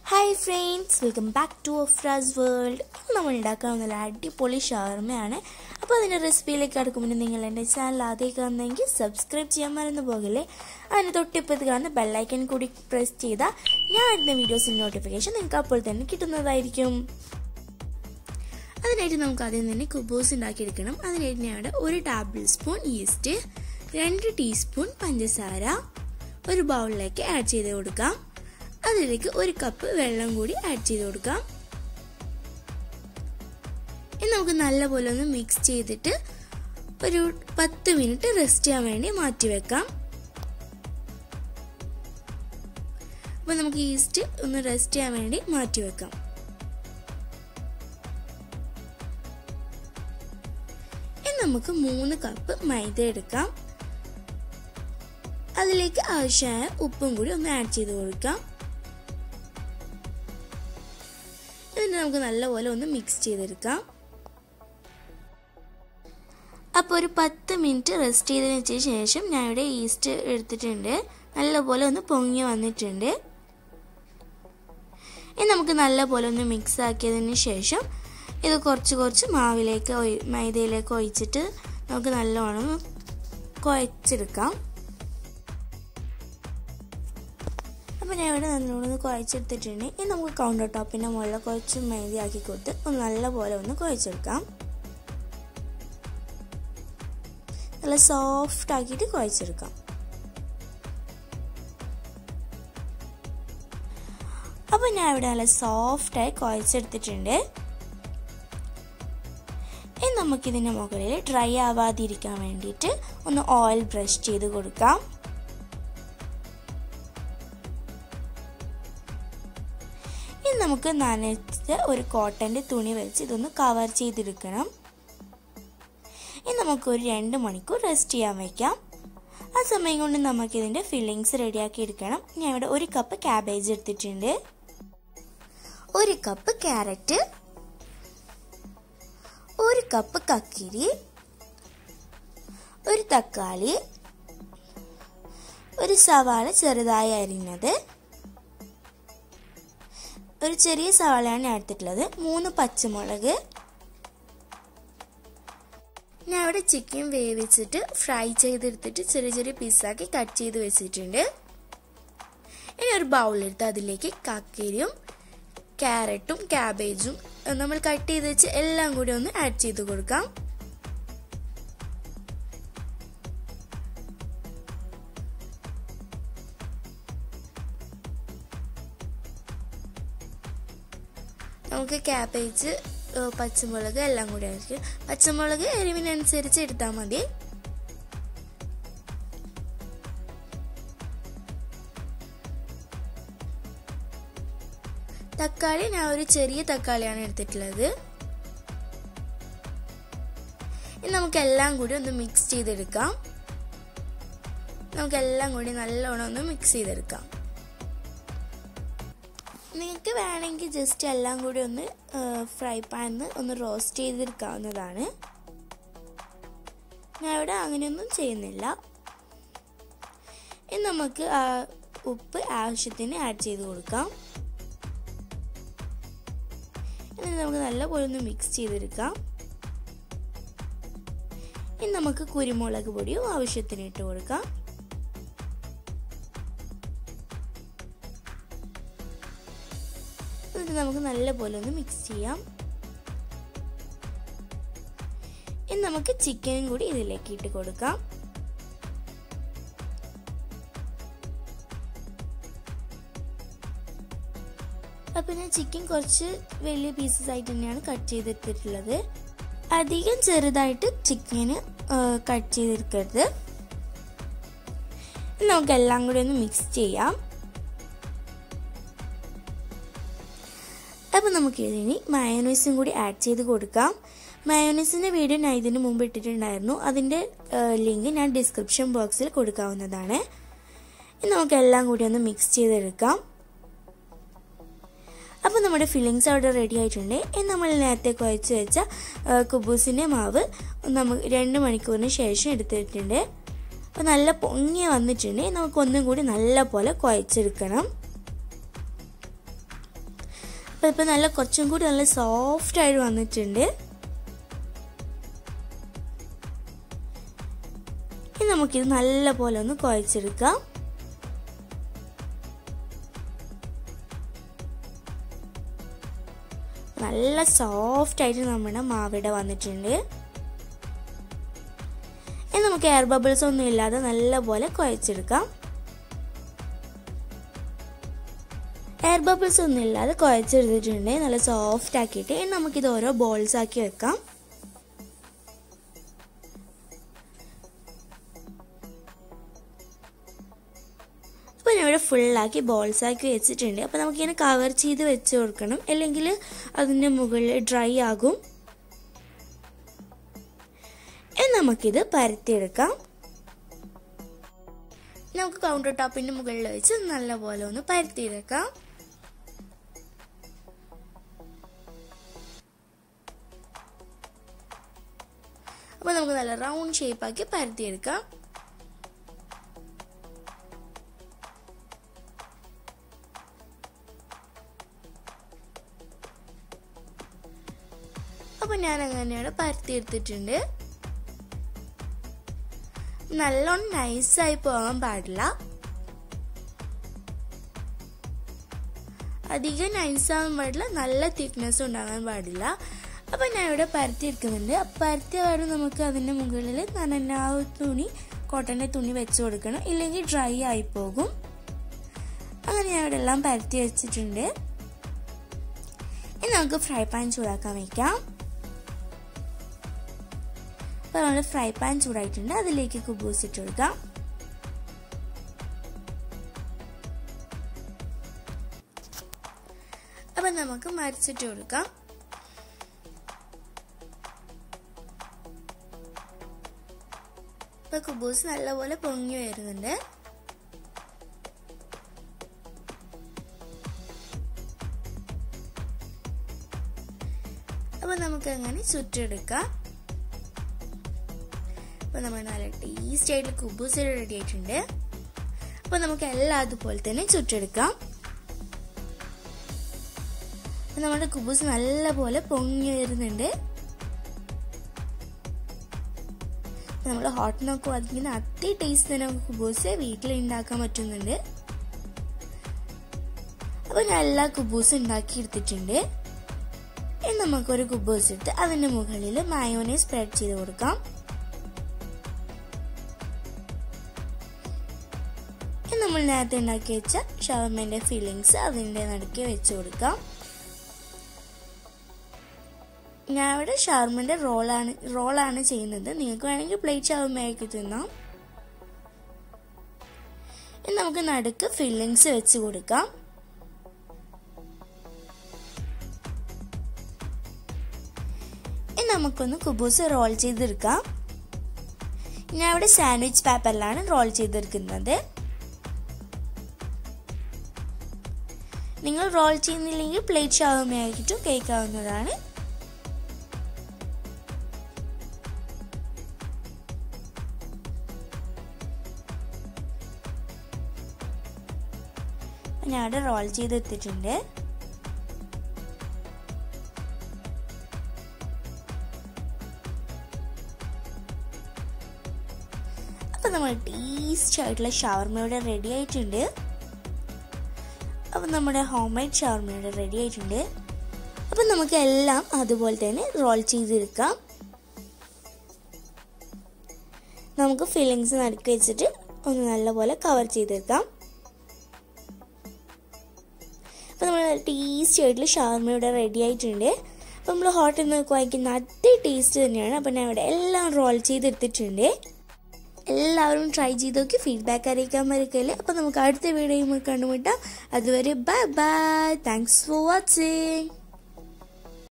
hi friends welcome back to Fra's world നമ്മൾ ഉണ്ടാക്കാൻ നല്ല അടിപൊളി ഷവർമയാണ് അപ്പോൾ അതിൻ്റെ റെസിപ്പിയിലേക്ക് അടുക്കുമ്പോൾ നിങ്ങൾ എൻ്റെ ചാനൽ ആദ്യം കാണുന്നെങ്കിൽ സബ്സ്ക്രൈബ് ചെയ്യാൻ മറന്നു പോകല്ലേ അതിന് തൊട്ടിപ്പത്ത് കാണുന്ന ബെല്ലൈക്കൺ കൂടി പ്രസ് ചെയ്താൽ ഞാൻ ഇടുന്ന വീഡിയോസിൻ്റെ നോട്ടിഫിക്കേഷൻ നിങ്ങൾക്ക് അപ്പോൾ തന്നെ കിട്ടുന്നതായിരിക്കും അതിനായിട്ട് നമുക്ക് ആദ്യം തന്നെ കുബൂസ് ഉണ്ടാക്കിയെടുക്കണം അതിനായിട്ട് ഞാൻ ഇവിടെ ഒരു ടേബിൾ സ്പൂൺ ഈസ്റ്റ് രണ്ട് ടീസ്പൂൺ പഞ്ചസാര ഒരു ബൗളിലേക്ക് ആഡ് ചെയ്ത് കൊടുക്കാം അതിലേക്ക് ഒരു കപ്പ് വെള്ളം കൂടി ആഡ് ചെയ്ത് കൊടുക്കാം ഇനി നമുക്ക് നല്ലപോലെ ഒന്ന് മിക്സ് ചെയ്തിട്ട് ഒരു പത്ത് മിനിറ്റ് റെസ്റ്റ് ചെയ്യാൻ വേണ്ടി മാറ്റി വെക്കാം അപ്പോൾ നമുക്ക് ഈസ്റ്റ് ഒന്ന് റെസ്റ്റ് ചെയ്യാൻ വേണ്ടി മാറ്റി വെക്കാം ഇനി നമുക്ക് മൂന്ന് കപ്പ് മൈദ എടുക്കാം അതിലേക്ക് ആവശ്യമായ ഉപ്പും കൂടി ഒന്ന് ആഡ് ചെയ്ത് കൊടുക്കാം എന്നിട്ട് നമുക്ക് നല്ലപോലെ ഒന്ന് മിക്സ് ചെയ്തെടുക്കാം അപ്പോൾ ഒരു പത്ത് മിനിറ്റ് റെസ്റ്റ് ചെയ്തതിന് വെച്ചതിന് ശേഷം ഞാൻ ഇവിടെ ഈസ്റ്റ് എടുത്തിട്ടുണ്ട് നല്ലപോലെ ഒന്ന് പൊങ്ങി വന്നിട്ടുണ്ട് ഇനി നമുക്ക് നല്ലപോലെ ഒന്ന് മിക്സ് ആക്കിയതിന് ശേഷം ഇത് കുറച്ച് കുറച്ച് മാവിലേക്ക് മൈദയിലേക്ക് ഒഴിച്ചിട്ട് നമുക്ക് നല്ലോണം കുഴച്ചെടുക്കാം അപ്പോൾ ഞാൻ ഇവിടെ നല്ലോണം കുഴച്ചെടുത്തിട്ടുണ്ട് ഇനി നമുക്ക് കൗണ്ടർ ടോപ്പിൻ്റെ മുകളിൽ കുറച്ച് മൈദ ആക്കി കൊടുത്ത് ഒന്ന് നല്ലപോലെ ഒന്ന് കുഴച്ചെടുക്കാം നല്ല സോഫ്റ്റ് ആക്കിയിട്ട് കുഴച്ചെടുക്കാം അപ്പോൾ ഞാൻ ഇവിടെ നല്ല സോഫ്റ്റായി കുഴച്ചെടുത്തിട്ടുണ്ട് ഇനി നമുക്കിതിൻ്റെ മുകളിൽ ഡ്രൈ ആവാതിരിക്കാൻ വേണ്ടിയിട്ട് ഒന്ന് ഓയിൽ ബ്രഷ് ചെയ്ത് കൊടുക്കാം ഇനി നമുക്ക് നനച്ച ഒരു കോട്ടൻ്റെ തുണി വെച്ച് ഇതൊന്ന് കവർ ചെയ്തെടുക്കണം ഇനി നമുക്ക് ഒരു രണ്ട് മണിക്കൂർ റെസ്റ്റ് ചെയ്യാൻ വയ്ക്കാം ആ സമയം കൊണ്ട് നമുക്ക് ഇതിൻ്റെ ഫില്ലിങ്സ് റെഡിയാക്കി എടുക്കണം ഞാൻ ഇവിടെ ഒരു കപ്പ് ക്യാബേജ് എടുത്തിട്ടുണ്ട് ഒരു കപ്പ് ക്യാരറ്റ് ഒരു കപ്പ് കക്കിരി ഒരു തക്കാളി ഒരു സവാള ചെറുതായി അരിഞ്ഞത് ഒരു ചെറിയ സവാളയാണ് ഞാൻ എടുത്തിട്ടുള്ളത് മൂന്ന് പച്ചമുളക് ഞാൻ ഇവിടെ ചിക്കൻ വേവിച്ചിട്ട് ഫ്രൈ ചെയ്തെടുത്തിട്ട് ചെറിയ ചെറിയ പീസാക്കി കട്ട് ചെയ്ത് വെച്ചിട്ടുണ്ട് ഇനി ഒരു ബൗളെടുത്ത് അതിലേക്ക് കക്കരിയും ക്യാരറ്റും ക്യാബേജും നമ്മൾ കട്ട് ചെയ്ത് വെച്ച് എല്ലാം കൂടി ഒന്ന് ആഡ് ചെയ്ത് കൊടുക്കാം നമുക്ക് ക്യാബേജ് പച്ചമുളക് എല്ലാം കൂടി ആയിരിക്കും പച്ചമുളക് എരിവിനനുസരിച്ച് എടുത്താൽ മതി തക്കാളി ഞാൻ ഒരു ചെറിയ തക്കാളിയാണ് എടുത്തിട്ടുള്ളത് ഇനി നമുക്ക് എല്ലാം കൂടി ഒന്ന് മിക്സ് ചെയ്തെടുക്കാം നമുക്ക് എല്ലാം കൂടി നല്ലോണം ഒന്ന് മിക്സ് ചെയ്തെടുക്കാം നിങ്ങൾക്ക് വേണമെങ്കിൽ ജസ്റ്റ് എല്ലാം കൂടി ഒന്ന് ഫ്രൈ പാനിൽ ഒന്ന് റോസ്റ്റ് ചെയ്തെടുക്കാവുന്നതാണ് ഞാൻ ഇവിടെ അങ്ങനെയൊന്നും ചെയ്യുന്നില്ല ഇനി നമുക്ക് ഉപ്പ് ആവശ്യത്തിന് ആഡ് ചെയ്ത് കൊടുക്കാം ഇനി നമുക്ക് നല്ലപോലെ ഒന്ന് മിക്സ് ചെയ്തെടുക്കാം ഇനി നമുക്ക് കുരുമുളക് പൊടിയും ആവശ്യത്തിന് ഇട്ട് കൊടുക്കാം എന്നിട്ട് നമുക്ക് നല്ലപോലെ ഒന്ന് മിക്സ് ചെയ്യാം ഇനി നമുക്ക് ചിക്കനും കൂടി ഇതിലേക്ക് ഇട്ട് കൊടുക്കാം അപ്പം ഞാൻ ചിക്കൻ കുറച്ച് വലിയ പീസസ് ആയിട്ട് തന്നെയാണ് കട്ട് ചെയ്തെടുത്തിട്ടുള്ളത് അധികം ചെറുതായിട്ട് ചിക്കന് കട്ട് ചെയ്തെടുക്കരുത് നമുക്ക് എല്ലാം കൂടി ഒന്ന് മിക്സ് ചെയ്യാം അപ്പോൾ നമുക്ക് ഇതിന് മയോണൈസും കൂടി ആഡ് ചെയ്ത് കൊടുക്കാം മയോണൈസിൻ്റെ വീഡിയോ ഞാൻ ഇതിന് മുമ്പ് ഇട്ടിട്ടുണ്ടായിരുന്നു അതിൻ്റെ ലിങ്ക് ഞാൻ ഡിസ്ക്രിപ്ഷൻ ബോക്സിൽ കൊടുക്കാവുന്നതാണ് ഇനി നമുക്ക് എല്ലാം കൂടി ഒന്ന് മിക്സ് ചെയ്തെടുക്കാം അപ്പോൾ നമ്മുടെ ഫില്ലിങ്സ് അവിടെ റെഡി ആയിട്ടുണ്ട് ഇനി നമ്മൾ നേരത്തെ കുഴച്ച് വെച്ച കുബൂസിൻ്റെ മാവ് നമുക്ക് രണ്ട് മണിക്കൂറിന് ശേഷം എടുത്തിട്ടുണ്ട് അപ്പോൾ നല്ല പൊങ്ങി വന്നിട്ടുണ്ട് നമുക്ക് ഒന്നും കൂടി നല്ല പോലെ കുഴച്ചെടുക്കണം അപ്പോൾ ഇപ്പോൾ നല്ല കുറച്ചും കൂടി നല്ല സോഫ്റ്റ് ആയിട്ട് വന്നിട്ടുണ്ട് ഇനി നമുക്കിത് നല്ല പോലെ ഒന്ന് കുഴച്ചെടുക്കാം നല്ല സോഫ്റ്റ് ആയിട്ട് നമ്മുടെ മാവിട വന്നിട്ടുണ്ട് ഇനി നമുക്ക് എയർ ബബിൾസ് ഒന്നും ഇല്ലാതെ നല്ലപോലെ കുഴച്ചെടുക്കാം എയർ ബബിൾസ് ഒന്നും ഇല്ലാതെ കുഴച്ചെടുത്തിട്ടുണ്ട് നല്ല സോഫ്റ്റ് ആക്കിയിട്ട് ഇനി നമുക്കിത് ഓരോ ബോൾസ് ആക്കി വെക്കാം അപ്പോൾ ഞാൻ ഇവിടെ ഫുള്ളാക്കി ബോൾസ് ആക്കി വെച്ചിട്ടുണ്ട് അപ്പോൾ നമുക്കിങ്ങനെ കവർ ചെയ്ത് വെച്ച് കൊടുക്കണം അല്ലെങ്കിൽ അതിൻ്റെ മുകളിൽ ഡ്രൈ ആകും നമുക്കിത് പരത്തിയെടുക്കാം നമുക്ക് കൗണ്ടർ ടോപ്പിന്റെ മുകളിൽ വെച്ച് നല്ലപോലെ ഒന്ന് പരത്തിയെടുക്കാം അപ്പോൾ നമുക്ക് നല്ല റൗണ്ട് ഷേപ്പാക്കി പരത്തിയെടുക്കാം അപ്പോൾ ഞാൻ അങ്ങനെയാണ് പരത്തിയെടുത്തിട്ടുണ്ട് നല്ലോണം നൈസായി പോകാൻ പാടില്ല അധികം നൈസാകാൻ പാടില്ല നല്ല തിക്നെസ് ഉണ്ടാകാൻ പാടില്ല അപ്പം ഞാൻ ഇവിടെ പരത്തി എടുക്കുന്നുണ്ട് പരത്തിയ പാട് നമുക്ക് അതിൻ്റെ മുകളിൽ നനഞ്ഞ ആ തുണി കോട്ടൻ്റെ തുണി വെച്ച് കൊടുക്കണം ഇല്ലെങ്കിൽ ഡ്രൈ ആയി പോകും അങ്ങനെ ഞാൻ ഇവിടെ എല്ലാം പരത്തി വെച്ചിട്ടുണ്ട് ഇനി നമുക്ക് ഫ്രൈ പാൻ ചൂടാക്കാൻ വയ്ക്കാം അപ്പോൾ നമ്മൾ ഫ്രൈ പാൻ ചൂടായിട്ടുണ്ട് അതിലേക്ക് കുബൂസ് ഇട്ട് കൊടുക്കാം അപ്പം നമുക്ക് മരിച്ചിട്ട് കൊടുക്കാം ഇപ്പൊ കുബൂസ് നല്ലപോലെ പൊങ്ങി വരുന്നുണ്ട് അപ്പൊ നമുക്ക് അങ്ങനെ ചുറ്റെടുക്കാം അപ്പോൾ നമ്മൾ നല്ല ടേസ്റ്റി ആയിട്ട് കുബൂസ് റെഡി ആയിട്ടുണ്ട് അപ്പോൾ നമുക്ക് എല്ലാം അതുപോലെ തന്നെ ചുറ്റെടുക്കാം നമ്മുടെ കുബൂസ് നല്ലപോലെ പൊങ്ങി വരുന്നുണ്ട് നമ്മൾ ഹോട്ടലൊക്കെ വധിക്കുന്ന അതേ ടേസ്റ്റ് തന്നെ നമുക്ക് കുബൂസ് വീട്ടിൽ ഉണ്ടാക്കാൻ പറ്റുന്നുണ്ട് അപ്പോൾ ഞാൻ എല്ലാ കുബൂസും ഉണ്ടാക്കി എടുത്തിട്ടുണ്ട് ഇനി നമുക്കൊരു കുബൂസ് എടുത്ത് അതിൻ്റെ മുകളിൽ മയോനെ സ്പ്രെഡ് ചെയ്ത് കൊടുക്കാം നമ്മൾ നേരത്തെ ഉണ്ടാക്കി വെച്ച ഷവർമേൻ്റെ ഫില്ലിങ്സ് അതിൻ്റെ നടുക്ക് വെച്ച് കൊടുക്കാം ഞാൻ ഇവിടെ ഷവർമൻ്റെ റോളാണ് റോളാണ് ചെയ്യുന്നത് നിങ്ങൾക്ക് വേണമെങ്കിൽ പ്ലേറ്റ് ഷവർമയാക്കി തിന്നാം ഇനി നമുക്ക് നടുക്ക് ഫില്ലിങ്സ് വെച്ച് കൊടുക്കാം ഇനി നമുക്കൊന്ന് കുബൂസ് റോൾ ചെയ്തെടുക്കാം ഞാൻ ഇവിടെ സാൻഡ്വിച്ച് പേപ്പറിലാണ് റോൾ ചെയ്തെടുക്കുന്നത് നിങ്ങൾ റോൾ ചെയ്യുന്നില്ലെങ്കിൽ പ്ലേറ്റ് ഷവർമയാക്കിയിട്ടും കേൾക്കാവുന്നതാണ് ഞാൻ അവിടെ റോൾ ചെയ്തെത്തിയിട്ടുണ്ട് അപ്പം നമ്മൾ ടേസ്റ്റ് ആയിട്ടുള്ള ഷവർമയുടെ റെഡി ആയിട്ടുണ്ട് അപ്പം നമ്മുടെ ഹോം മെയ്ഡ് ഷവർമയുടെ റെഡി ആയിട്ടുണ്ട് അപ്പം നമുക്ക് എല്ലാം അതുപോലെ തന്നെ റോൾ ചെയ്തെടുക്കാം നമുക്ക് ഫില്ലിങ്സ് നടുക്ക് വെച്ചിട്ട് ഒന്ന് നല്ലപോലെ കവർ ചെയ്തെടുക്കാം അപ്പോൾ നമ്മൾ ടേസ്റ്റി ആയിട്ടുള്ള ഷവർമയുടെ റെഡി ആയിട്ടുണ്ട് അപ്പോൾ നമ്മൾ ഹോട്ടലിൽ നിന്ന് വാങ്ങിക്കുന്ന അതേ ടേസ്റ്റ് തന്നെയാണ് അപ്പോൾ ഞാൻ ഇവിടെ എല്ലാം റോൾ ചെയ്തെടുത്തിട്ടുണ്ട് എല്ലാവരും ട്രൈ ചെയ്ത് നോക്കി ഫീഡ്ബാക്ക് അറിയിക്കാൻ മറക്കല്ലേ അപ്പോൾ നമുക്ക് അടുത്ത വീഡിയോയുമായി കണ്ടുമുട്ടാം അതുവരെ bye bye thanks for watching